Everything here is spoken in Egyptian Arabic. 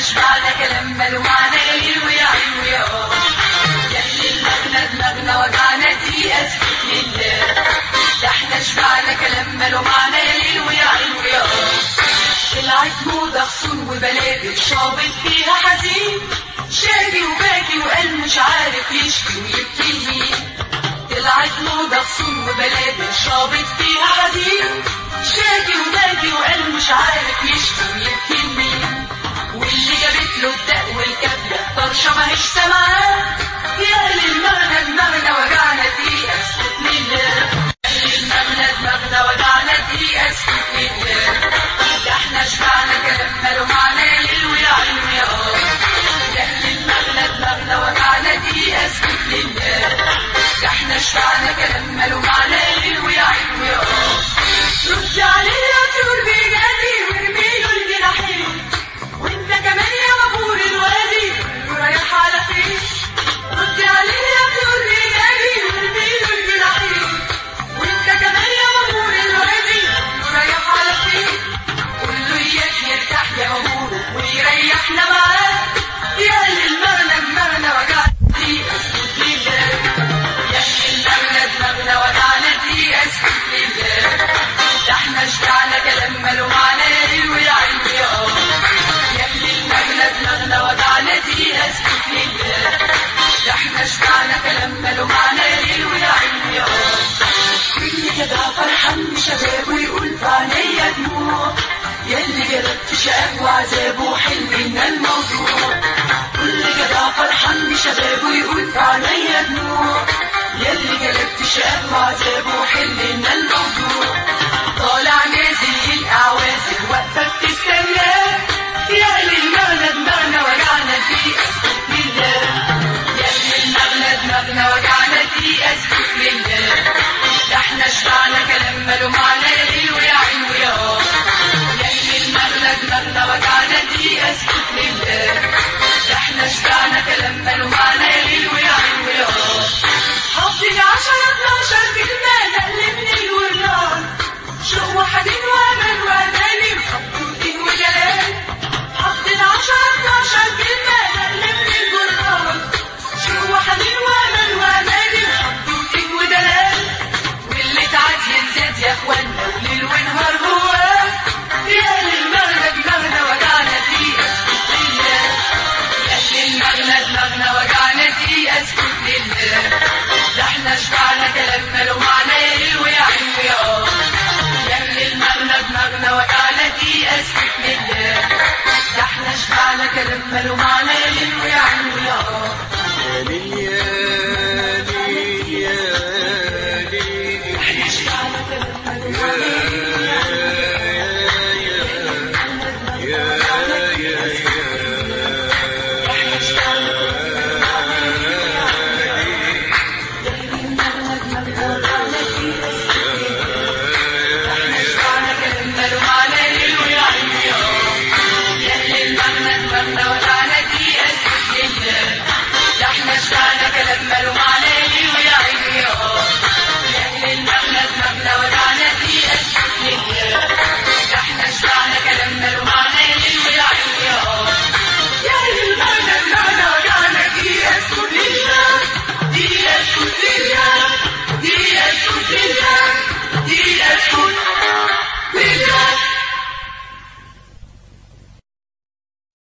شبعنا كلام ماله معنى قليل ويا عين ويا اه يلي المغنى دماغنا وجعنا دي اسكت لله ده احنا شبعنا كلام ماله معنى قليل ويا عين ويا اه طلعت موضة خصون وبلابل شابط فيها حزين شاكي وباكي وقال مش عارف يشكي ويبكي لمين طلعت موضة خصون وبلابل شابط فيها حزين شاكي وباكي وقال مش عارف يشكي ويبكي لمين واللي جابت له الدق والكبلة طرشة ماهيش سامعاه يا أهل المغنى دماغنا وجعنا دقيقة اسكت لله أهل المغنى دماغنا وجعنا دقيقة اسكت لله ده احنا شبعنا كلام ماله معنى ليل ويا عين ويا اه يا أهل المغنى دماغنا وجعنا دقيقة اسكت لله ده احنا شبعنا كلام ماله معنى ليل ويا عين ويا اه ردي عليه يا طيور بيجادي وارميله الجناحين وانت كمان يا غفور الوادي رايح على فين ردي عليه يا طيور بيجادي وارميله الجناحين وانت كمان يا غفور الوادي رايح على فين قول له اياك يرتاح يا غفور ويريحنا معاه يا اهل المغنى دماغنا وجعنا دي اسكت لله يا اهل المغنى دماغنا وجعنا دي اسكت لله ده احنا شبعنا كلام ماله معنى ليل ويا عين ويا اه يا اهل المغنى دماغنا وجعنا دي اسكت لله ده احنا شبعنا كلام ماله معنى ليل ويا عين ويا اه اللي كده فرحان بشباب ويقول في عينيا دموع ياللي جلبت شقاق وعذاب وحلم لنا الموضوع كل كده فرحان بشباب ويقول في عينيا دموع ياللي جلبت شقاق وعذاب وحلم لنا الموضوع طالع نازل الأعوازل واقفة بتستناه يا أهل المغنى دماغنا وجعنا دي أسكت لله يا أهل المغنى دماغنا وجعنا دي أسكت